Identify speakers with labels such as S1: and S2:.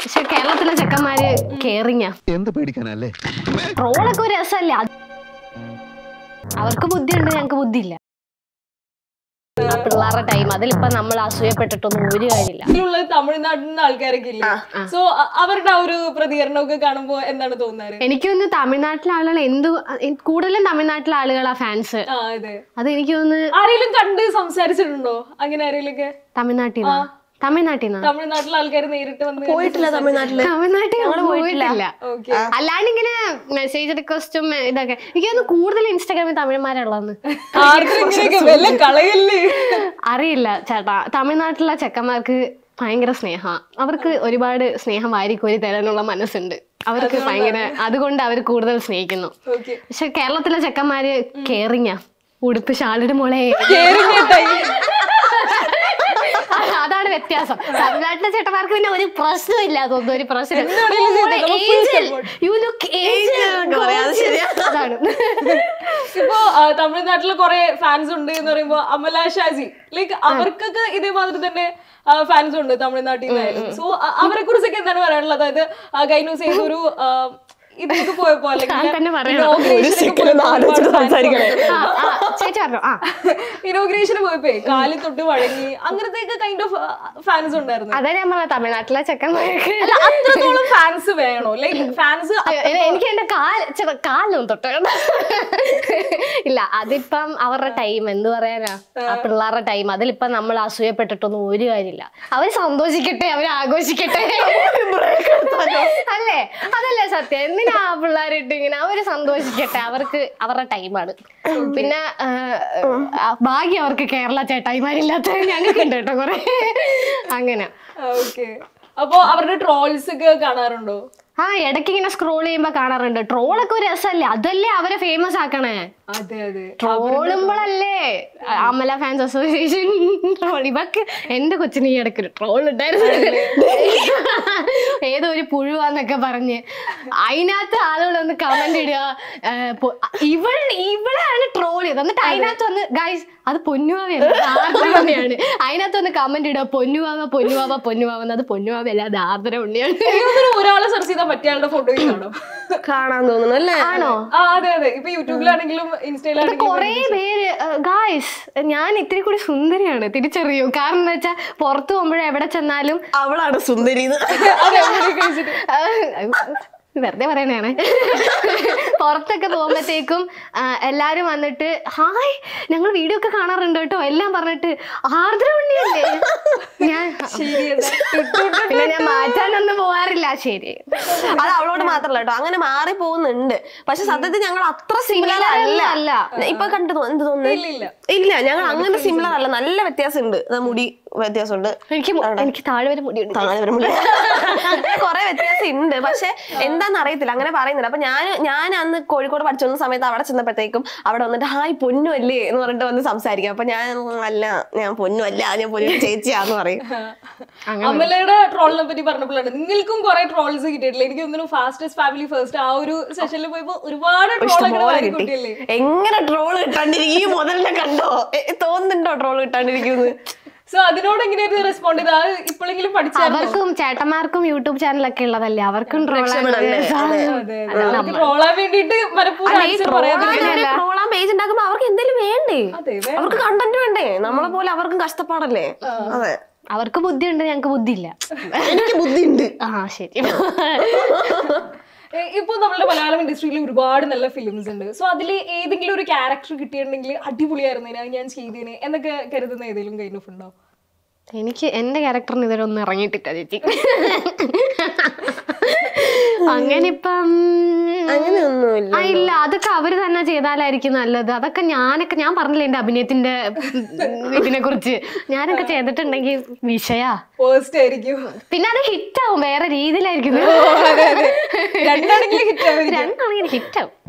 S1: പക്ഷെ കേരളത്തിലെ ചെക്കന്മാര് കേറിങ്ങാ
S2: എന്ത് പേടിക്കാനല്ലേ
S1: ട്രോളൊക്കെ ഒരു രസമല്ലേ അത് അവർക്ക് ബുദ്ധിയുണ്ട് ഞങ്ങക്ക് ബുദ്ധിയില്ല ആ പിള്ളേരുടെ ടൈം അതിലിപ്പോ നമ്മൾ അസൂയപ്പെട്ടിട്ടൊന്നും ഒരു കാര്യമില്ല
S3: ഇതിലുള്ള തമിഴ്നാട്ടിൽ നിന്ന് ആൾക്കാരൊക്കെ ഇല്ലേ സോ അവരുടെ ആ ഒരു പ്രതികരണമൊക്കെ കാണുമ്പോ എന്താണ് തോന്നാറ്
S1: എനിക്ക് തോന്നുന്നു തമിഴ്നാട്ടിലെ ആളുകൾ എന്ത് കൂടുതലും തമിഴ്നാട്ടിലെ ആളുകളാ ഫാൻസ്
S3: ആ അതെ
S1: അത് എനിക്ക് തോന്നുന്നു
S3: ആരെങ്കിലും കണ്ട് സംസാരിച്ചിട്ടുണ്ടോ അങ്ങനെ ആരെങ്കിലും ഒക്കെ
S1: തമിഴ്നാട്ടിൽ നിന്നാ തമിഴ്നാട്ടിൽ നിന്നാ
S3: തമിഴ്നാട്ടിലെ ആൾക്കാർ നേരിട്ട് വന്ന്
S4: പോയിട്ടില്ല തമിഴ്നാട്ടില്
S1: തമിഴ്നാട്ടിൽ പോയിട്ടില്ല
S3: ഓക്കെ
S1: അല്ലാണ്ട് ഇങ്ങനെ മെസ്സേജ് റിക്വസ്റ്റും ഇതൊക്കെ എനിക്ക് തോന്നുന്നു കൂടുതൽ ഇൻസ്റ്റാഗ്രാമിൽ തമിഴന്മാരുള്ളതെന്ന്
S3: ആർക്കും ഇങ്ങനെയൊക്കെ വല്ല കളയല്ലേ
S1: അറിയില്ല ചേട്ടാ തമിഴ്നാട്ടിലെ ചെക്കന്മാർക്ക് ഭയങ്കര സ്നേഹമാണ് അവർക്ക് ഒരുപാട് സ്നേഹം വാരിക്കോരി തരാനുള്ള മനസ്സുണ്ട് അവർക്ക് ഭയങ്കര അതുകൊണ്ട് അവർ കൂടുതൽ സ്നേഹിക്കുന്നു
S3: ഓക്കെ
S1: പക്ഷെ കേരളത്തിലെ ചെക്കന്മാര് കേറിങ്ങാ ഉടുപ്പ് ഷാളിയുടെ മോളെ അതാണ് വ്യത്യാസം തമിഴ്നാട്ടിലെ ചേട്ടന്മാർക്ക് പിന്നെ ഒരു പ്രശ്നമില്ല അതൊന്നും ഒരു പ്രശ്നം യു ലുക്ക് അതാണ്
S4: ഇപ്പൊ
S3: ആ, തമിഴ്നാട്ടില് കുറെ ഫാൻസ് ഉണ്ട് എന്ന് പറയുമ്പോ അമല ഷാജി ലൈക്ക് അവർക്കൊക്കെ ഇതേമാതിരി തന്നെ ഫാൻസ് ഉണ്ട് തമിഴ്നാട്ടിൽ നിന്നായാലും സോ അവരെ കുറിച്ചൊക്കെ എന്താണ് പറയാനുള്ളത് അതായത് കഴിഞ്ഞ ദിവസം ഏതൊരു ആ, ഇതിലേക്ക് പോയപ്പോ
S1: ഞാൻ തന്നെ പറയണം. ആ, ആ, ചേച്ചി പറഞ്ഞു ആ
S3: ഇനോഗ്രേഷന് പോയപ്പോ കാലിൽ തൊട്ട് വഴങ്ങി അങ്ങനത്തെ കൈൻഡ് ഓഫ് ഫാൻസ് ഉണ്ടായിരുന്നു
S1: അതാ ഞാൻ പറഞ്ഞ തമിഴ്നാട്ടിലെ ചെക്കന്മാർക്ക്
S3: അല്ല അത്രത്തോളം ഫാൻസ് വേണോ ലൈക്ക് ഫാൻസ്
S1: എ- എനിക്ക് എന്റെ കാൽ ചെറു കാലൊന്നും തൊട്ട് വേണ്ട. ഇല്ല അതിപ്പം അവരുടെ ടൈം എന്ത് പറയാനാ ആ പിള്ളേരുടെ ടൈം അതിലിപ്പം നമ്മൾ അസൂയപ്പെട്ടിട്ടൊന്നും ഒരു കാര്യമില്ല അവര് സന്തോഷിക്കട്ടെ അവര് ആഘോഷിക്കട്ടെ അല്ലേ അതല്ലേ സത്യം എന്തിനാ ആ പിള്ളേരിട്ട് ഇങ്ങനെ അവര് സന്തോഷിക്കട്ടെ അവർക്ക് അവരുടെ ടൈമാണ് പിന്നെ ആ, ആ, ഭാഗ്യം അവർക്ക് കേരള ചേട്ടായിമാരില്ലാത്ത ഞങ്ങൾക്ക് ഉണ്ട് കേട്ടോ കുറെ അങ്ങനെ
S3: ഓക്കെ അപ്പൊ അവരുടെ ട്രോൾസ് ഒക്കെ കാണാറുണ്ടോ
S1: ആ ഇടയ്ക്ക് ഇങ്ങനെ സ്ക്രോൾ ചെയ്യുമ്പോ കാണാറുണ്ട് ട്രോളൊക്കെ ഒരു രസമല്ലേ അതല്ലേ അവരെ ഫേമസ് ആക്കണേ
S3: അതെ അതെ
S1: ട്രോളുമ്പോഴല്ലേ അമല ഫാൻസ് അസോസിയേഷൻ ട്രോൾ ഇവക്ക് എന്റെ കൊച്ചിന് ഈ ഇടയ്ക്ക് ഒരു ട്രോൾ ഉണ്ടായിരുന്നു ഏതോ ഒരു പുഴുവാന്നൊക്കെ പറഞ്ഞ് അതിനകത്ത് ആളുകൾ വന്ന് കമന്റ് ഇടുക ആ, പൊ- ഇവൾ ഇവളാണ് ട്രോൾ ചെയ്തത് എന്നിട്ട് അതിനകത്ത് വന്ന് ഗൈസ് അത് പൊന്നുവാവയാണ് ആർദ്ര ഉണ്ണിയാണ് അതിനകത്ത് വന്ന് കമന്റ് ഇടുക പൊന്നുവാവ പൊന്നുവാവ പൊന്നുവാവ അത് പൊന്നുവാവ അല്ല അത് ആർദ്ര ഉണ്ണിയാണ്
S3: എനിക്ക് തോന്നുന്നു ഒരാളെ സെർച്ച് ചെയ്താൽ മറ്റേ ആളുടെ ഫോട്ടോ കാണും
S4: കാണാൻ തോന്നുന്നു അല്ലേ
S1: ആണോ
S3: ആ അതെ അതെ ഇപ്പൊ യൂട്യൂബിലാണെങ്കിലും ഇൻസ്റ്റയിലാണെങ്കിലും
S1: കൊറേ പേര് ഗായ്സ് ഞാൻ ഇത്തിരി കൂടി സുന്ദരിയാണ് തിരിച്ചറിയൂ കാരണം എന്താ വെച്ചാൽ പുറത്തു പോകുമ്പോഴും എവിടെ ചെന്നാലും
S4: അവളാണ് സുന്ദരി
S3: അതെ മുടി കഴിച്ചിട്ട്
S1: ആ, വെറുതെ പറയണേ പുറത്തൊക്കെ പോകുമ്പോഴത്തേക്കും ആ, എല്ലാരും വന്നിട്ട് ഹായ് ഞങ്ങൾ വീഡിയോ ഒക്കെ കാണാറുണ്ട് കേട്ടോ എല്ലാം പറഞ്ഞിട്ട് ആർദ്ര ഉണ്ണിയല്ലേ ഞാൻ പിന്നെ ഞാൻ മാറ്റാനൊന്നും പോവാറില്ല ശരി
S4: അത് അവളോട് മാത്രല്ല കേട്ടോ അങ്ങനെ മാറി പോകുന്നുണ്ട് പക്ഷെ സത്യത്തിൽ ഞങ്ങൾ അത്ര സിമിലർ അല്ല
S1: അല്ല.
S4: ഇപ്പൊ കണ്ടു തോ- എന്ത് തോന്നുന്നു
S3: ഇല്ല ഇല്ല
S4: ഇല്ല ഞങ്ങൾ അങ്ങനെ സിമിലർ അല്ല നല്ല വ്യത്യാസമുണ്ട് ദാ മുടി വ്യത്യാസമുണ്ട്
S1: എനിക്ക് മു- എനിക്ക് താഴെ വരെ മുടിയുണ്ട്
S4: താഴെ വരെ മുടി കൊറേ വ്യത്യാസം ഉണ്ട് പക്ഷെ എന്താന്ന് അറിയത്തില്ല അങ്ങനെ പറയുന്നില്ല അപ്പൊ ഞാൻ ഞാൻ അന്ന് കോഴിക്കോട് പഠിച്ചുകൊണ്ട സമയത്ത് അവിടെ ചെന്നപ്പോഴത്തേക്കും അവിടെ വന്നിട്ട് ഹായ് പൊന്നു അല്ലേ എന്ന് പറഞ്ഞിട്ട് വന്ന് സംസാരിക്കും അപ്പൊ ഞാൻ "ഉം, അല്ല ഞാൻ പൊന്നു അല്ല ഞാൻ പൊന്നു ചേച്ചിയാന്ന് പറയും
S3: അമലയുടെ ട്രോളിനെ പറ്റി പറഞ്ഞപ്പോഴാണ് നിങ്ങൾക്കും കുറെ ട്രോൾസ് കിട്ടിയിട്ടില്ല എനിക്ക് തോന്നുന്നു ഫാസ്റ്റസ്റ്റ് ഫാമിലി ഫസ്റ്റ് ആ ഒരു സെഷനിൽ പോയപ്പോ ഒരുപാട് ട്രോൾ അങ്ങനെ
S4: ഇഷ്ടംപോലെ കിട്ടി
S3: വാരിക്കൂട്ടിയല്ലേ
S4: എങ്ങനെ ട്രോൾ കിട്ടാണ്ടിരിക്കും ഈ മുതലിനെ കണ്ടോ എ- തോന്നുന്നുണ്ടോ ട്രോൾ കിട്ടാണ്ടിരിക്കുന്നത്
S3: സോ അതിനോട് എങ്ങനെയായിരുന്നു റെസ്പോണ്ട് ചെയ്ത് അത് ഇപ്പോഴെങ്കിലും പഠിച്ചായിരുന്നു
S1: അവർക്കും ചേട്ടന്മാർക്കും യൂട്യൂബ് ചാനലൊക്കെ ഉള്ളതല്ലേ അവർക്കും
S4: രക്ഷപ്പെടണ്ടേ? അതെ.
S3: അതെ അതെ ട്രോളാൻ വേണ്ടിയിട്ട് മനഃപൂർവ്വം ആൻസർ പറയാതെ
S4: ട്രോളാൻ പേജ് ഉണ്ടാക്കുമ്പോ അവർക്ക് എന്തെങ്കിലും വേണ്ടേ
S3: അതെ വേ-
S4: അവർക്ക് കണ്ടന്റ് വേണ്ടേ നമ്മളെ പോലെ അവർക്കും കഷ്ടപ്പാടല്ലേ അതെ
S1: അവർക്ക് ബുദ്ധിയുണ്ട് ഞങ്ങൾക്ക് ബുദ്ധിയില്ല
S4: എനിക്ക് ബുദ്ധിയുണ്ട്
S1: ആ ശരി
S3: ഏ, ഇപ്പൊ നമ്മുടെ മലയാളം ഇൻഡസ്ട്രിയിൽ ഒരുപാട് നല്ല ഫിലിംസ് ഉണ്ട് സോ അതിൽ ഏതെങ്കിലും ഒരു ക്യാരക്ടർ കിട്ടിയിട്ടുണ്ടെങ്കിൽ അടിപൊളിയായിരുന്നു അത് ഞാൻ ചെയ്തേനെ എന്നൊക്കെ കരുതുന്ന ഏതെങ്കിലും കൈൻഡ് ഓഫ് ഉണ്ടോ
S1: എനിക്ക് എന്റെ ക്യാരക്ടറിന് ഇതുവരെ ഒന്നും ഇറങ്ങിയിട്ടില്ല ചേച്ചി അങ്ങനെ ഇപ്പം
S4: അങ്ങനെയൊന്നുമില്ല
S1: ആ ഇല്ല അതൊക്കെ അവര് തന്നെ ചെയ്താലായിരിക്കും നല്ലത് അതൊക്കെ ഞാനൊക്കെ ഞാൻ പറഞ്ഞില്ല എന്റെ അഭിനയത്തിന്റെ ഇതിനെ കുറിച്ച് ഞാനൊക്കെ ചെയ്തിട്ടുണ്ടെങ്കിൽ വിഷയാ
S3: വേഴ്സ്റ്റ് ആയിരിക്കും
S1: പിന്നെ അത് ഹിറ്റാവും വേറെ രീതിയിലായിരിക്കും
S3: അതെ അതെ രണ്ടാണെങ്കിലും ഹിറ്റ് ആവും
S1: രണ്ടാണെങ്കിൽ ഹിറ്റാവും